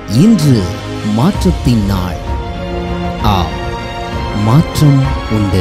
இன்று மாற்றத்தின் நாள் ஆம் மாற்றம் உண்டு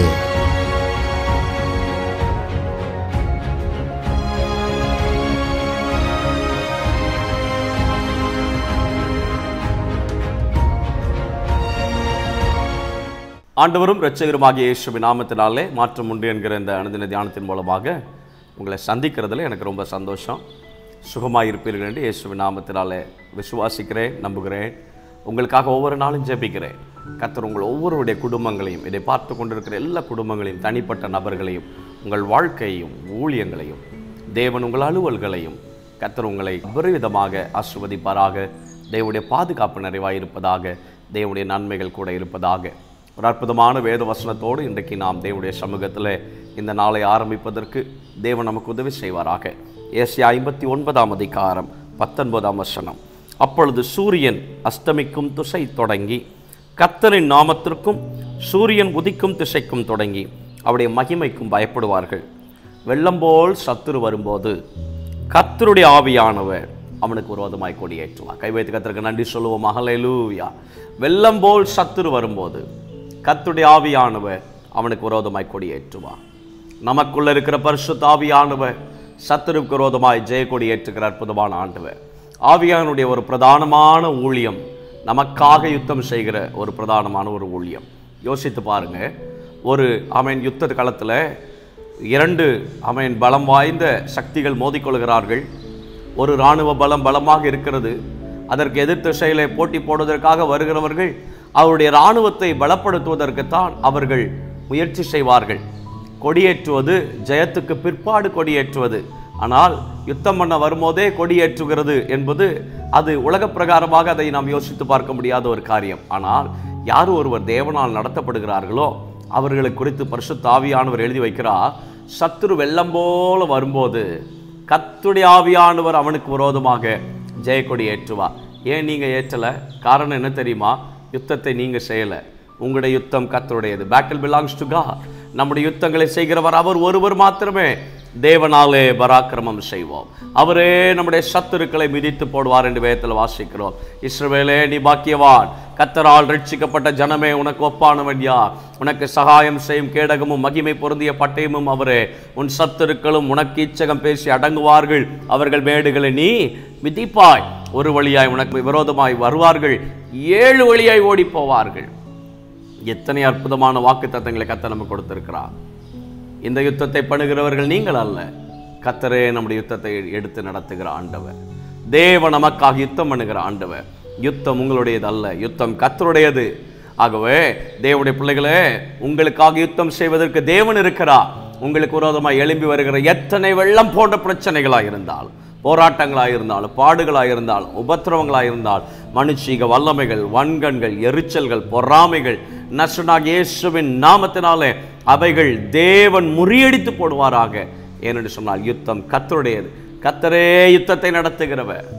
ஆண்டவரும் இரட்சகருமாகிய இயேசுவின் நாமத்தினாலே மாற்றம் உண்டு என்கிற இந்த அனுதின தியானத்தின் மூலமாக உங்களை சந்திக்கிறதுல எனக்கு ரொம்ப சந்தோஷம் சுகமாக இருப்பீர்கள் என்று இயேசுவின் நாமத்தினாலே விசுவாசிக்கிறேன் நம்புகிறேன் உங்களுக்காக ஒவ்வொரு நாளும் ஜெபிக்கிறேன் கர்த்தர் உங்கள் ஒவ்வொருடைய குடும்பங்களையும் இதை பார்த்து கொண்டிருக்கிற எல்லா குடும்பங்களையும் தனிப்பட்ட நபர்களையும் உங்கள் வாழ்க்கையையும் ஊழியங்களையும் தேவன் உங்கள் அலுவல்களையும் கர்த்தர் உங்களை அபரிவிதமாக ஆசிர்வதிப்பாராக தேவனுடைய பாதுகாப்பு நிறைவாக இருப்பதாக தேவனுடைய நன்மைகள் கூட இருப்பதாக ஒரு அற்புதமான வேத வசனத்தோடு இன்றைக்கு நாம் தேவனுடைய சமூகத்தில் இந்த நாளை ஆரம்பிப்பதற்கு தேவன் நமக்கு உதவி செய்வாராக ஏசியா ஐம்பத்தி ஒன்பதாம் அதிகாரம் பத்தொன்பதாம் வசனம் அப்பொழுது சூரியன் அஸ்தமிக்கும் திசை தொடங்கி கர்த்தரின் நாமத்திற்கும் சூரியன் உதிக்கும் திசைக்கும் தொடங்கி அவருடைய மகிமைக்கும் பயப்படுவார்கள் வெள்ளம் போல் சத்துரு வரும்போது கர்த்தருடைய ஆவியானவர் அவனுக்கு விரோதமாய் கொடியேற்றுவார் கை வைத்து கர்த்தருக்கு நன்றி சொல்லுவோம் மகளேலூயா வெள்ளம் போல் சத்துரு வரும்போது கர்த்தருடைய ஆவியானவர் அவனுக்கு விரோதமாய் கொடியேற்றுவார் நமக்குள்ள இருக்கிற பரிசுத்த ஆவியானவர் சத்துருவுக்கு விரோதமாய் ஜெயக்கொடி ஏற்றுகிற அற்புதமான ஆண்டவர் ஆவியானுடைய ஒரு பிரதானமான ஊழியம் நமக்காக யுத்தம் செய்கிற ஒரு பிரதானமான ஒரு ஊழியம் யோசித்து பாருங்க ஒரு அவன் யுத்த களத்தில் இரண்டு அவன் பலம் வாய்ந்த சக்திகள் மோதிக்கொள்கிறார்கள் ஒரு இராணுவ பலம் பலமாக இருக்கிறது அதற்கு எதிர் திசையிலே போட்டி போடுவதற்காக வருகிறவர்கள் அவருடைய இராணுவத்தை பலப்படுத்துவதற்குத்தான் அவர்கள் முயற்சி செய்வார்கள் கொடியேற்றுவது ஜெயத்துக்கு பிற்பாடு கொடியேற்றுவது ஆனால் யுத்தம் பண்ண வரும்போதே கொடியேற்றுகிறது என்பது அது உலக பிரகாரமாக அதை நாம் யோசித்து பார்க்க முடியாத ஒரு காரியம் ஆனால் யார் ஒருவர் தேவனால் நடத்தப்படுகிறார்களோ அவர்களை குறித்து பரிசுத்த ஆவியானவர் எழுதி வைக்கிறார் சத்துரு வெள்ளம் போல வரும்போது கத்துடைய ஆவியானவர் அவனுக்கு விரோதமாக ஜெயக்கொடி ஏற்றுவா ஏன் நீங்கள் ஏற்றலை காரணம் என்ன தெரியுமா யுத்தத்தை நீங்கள் செய்யலை உங்களுடைய யுத்தம் கத்தருடையது பேட்டில் பிலாங்ஸ் டு God நம்முடைய யுத்தங்களை செய்கிறவர் அவர் ஒருவர் மாத்திரமே தேவனாலே பராக்கிரமம் செய்வோம் அவரே நம்முடைய சத்துருக்களை மிதித்து போடுவார் என்று வேதத்தில் வாசிக்கிறோம் இஸ்ரவேலே நீ பாக்கியவான் கத்தரால் ரட்சிக்கப்பட்ட ஜனமே உனக்கு ஒப்பானவன் யார் உனக்கு சகாயம் செய்யும் கேடகமும் மகிமை பொருந்திய பட்டயமும் அவரே உன் சத்துருக்களும் உனக்கு இச்சகம் பேசி அடங்குவார்கள் அவர்கள் மேடுகளை நீ மிதிப்பாய் ஒரு வழியாய் உனக்கு விரோதமாய் வருவார்கள் ஏழு வழியாய் ஓடி போவார்கள் எத்தனை அற்புதமான வாக்கு தத்தங்களை கத்த நமக்கு கொடுத்திருக்கிறார் இந்த யுத்தத்தை பண்ணுகிறவர்கள் நீங்கள் அல்ல கத்தரே நம்முடைய யுத்தத்தை எடுத்து நடத்துகிற ஆண்டவர் தேவ நமக்காக யுத்தம் பண்ணுகிற ஆண்டவர் யுத்தம் உங்களுடையது அல்ல யுத்தம் கத்தருடையது ஆகவே தேவனுடைய பிள்ளைகளே உங்களுக்காக யுத்தம் செய்வதற்கு தேவன் இருக்கிறார் உங்களுக்கு விரோதமாக எழும்பி வருகிற எத்தனை வெள்ளம் போன்ற பிரச்சனைகளாக இருந்தாலும் போராட்டங்களாக இருந்தாலும் பாடுகளாக இருந்தாலும் உபத்திரவங்களாக இருந்தால் மனுஷீக வல்லமைகள் வன்கண்கள் எரிச்சல்கள் பொறாமைகள் நசுனாக இயேசுவின் நாமத்தினாலே அவைகள் தேவன் முறியடித்து போடுவாராக ஏனென்று சொன்னால் யுத்தம் கத்தருடையது கத்தரே யுத்தத்தை நடத்துகிறவர்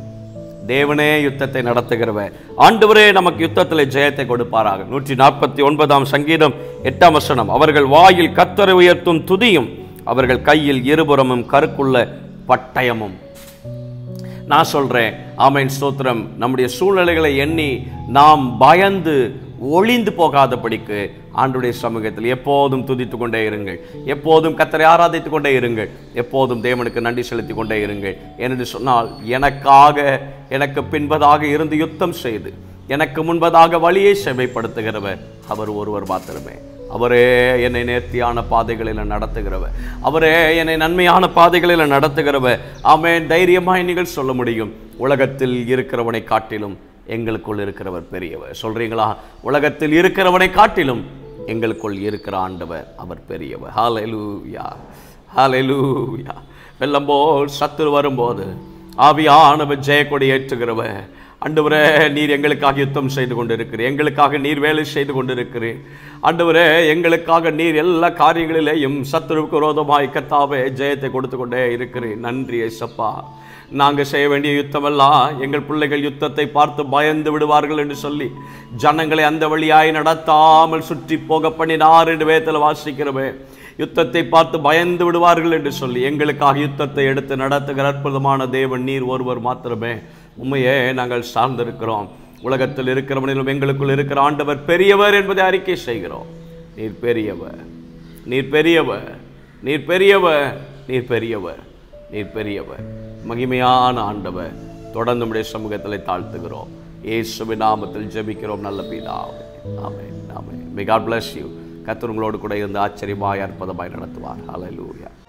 தேவனே யுத்தத்தை நடத்துகிறவர் ஆண்டவரே நமக்கு யுத்தத்தில் ஜெயத்தை கொடுப்பாராக நூற்றி நாற்பத்தி ஒன்பதாம் சங்கீதம் எட்டாம் வசனம் அவர்கள் வாயில் கத்தரை உயர்த்தும் துதியும் அவர்கள் கையில் இருபுறமும் கருக்குள்ள பட்டயமும் நான் சொல்றேன் ஆமைன் ஸ்தோத்திரம் நம்முடைய சூழ்நிலைகளை எண்ணி நாம் பயந்து ஒளிந்து போகாதபடிக்கு ஆண்டுடைய சமூகத்தில் எப்போதும் துதித்து கொண்டே இருங்கள் எப்போதும் கத்தரை ஆராதித்து கொண்டே இருங்கள் எப்போதும் தேவனுக்கு நன்றி செலுத்தி கொண்டே இருங்கள் என்று சொன்னால் எனக்காக எனக்கு பின்பதாக இருந்து யுத்தம் செய்து எனக்கு முன்பதாக வழியை செவைப்படுத்துகிறவர் அவர் ஒருவர் மாத்திரமே அவரே என்னை நேர்த்தியான பாதைகளில் நடத்துகிறவர் அவரே என்னை நன்மையான பாதைகளில் நடத்துகிறவர் ஆமென் தைரியமாய் நீங்கள் சொல்ல முடியும் உலகத்தில் இருக்கிறவனை காட்டிலும் எங்களுக்குள் இருக்கிறவர் பெரியவர் சொல்றீங்களா உலகத்தில் இருக்கிறவனை காட்டிலும் எங்களுக்குள் இருக்கிற ஆண்டவர் அவர் பெரியவர் ஹalleluya ஹalleluya வெள்ளம் போல் சத்துரு வரும்போது ஆவியானவர் ஜெயக்கொடி ஏற்றுகிறவர் ஆண்டவரே நீர் எங்களுக்காக யுத்தம் செய்து கொண்டிருக்கிறீர் எங்களுக்காக நீர் வேலை செய்து கொண்டிருக்கிறீர் ஆண்டவரே எங்களுக்காக நீர் எல்லா காரியங்களிலேயும் சத்துருவுக்கு விரோதமாய் கத்தாவே ஜெயத்தை கொடுத்து கொண்டே இருக்கிறேன் நன்றி ஏசப்பா நாங்கள் செய்ய வேண்டிய யுத்தமெல்லாம் எங்கள் பிள்ளைகள் யுத்தத்தை பார்த்து பயந்து விடுவார்கள் என்று சொல்லி ஜனங்களை அந்த வழியாய் நடத்தாமல் சுற்றி போக பண்ணினார் என்று வேதத்தில் வாசிக்கிறவே யுத்தத்தை பார்த்து பயந்து விடுவார்கள் என்று சொல்லி எங்களுக்காக யுத்தத்தை எடுத்து நடத்துகிற அற்புதமான தேவன் நீர் ஒருவர் மாத்திரமே உண்மையே நாங்கள் சார்ந்திருக்கிறோம் உலகத்தில் இருக்கிறவனிலும் எங்களுக்குள் இருக்கிற ஆண்டவர் பெரியவர் என்பதை அறிக்கை செய்கிறோம் நீர் பெரியவர் நீர் பெரியவர் நீர் பெரியவர் நீர் பெரியவர் நீர் பெரியவர் மகிமையான ஆண்டவர் தொடர்ந்து நம்முடைய சமூகத்தில் தாழ்த்துகிறோம் இயேசுவின் நாமத்தில் ஜெபிக்கிறோம் நல்ல பிதாவே ஆமென் ஆமென் மே காட் bless you கர்த்தர் உங்களோடு கூட இருந்து ஆச்சரியமாய் அற்புதமாய் நடத்துவார் ஹalleluya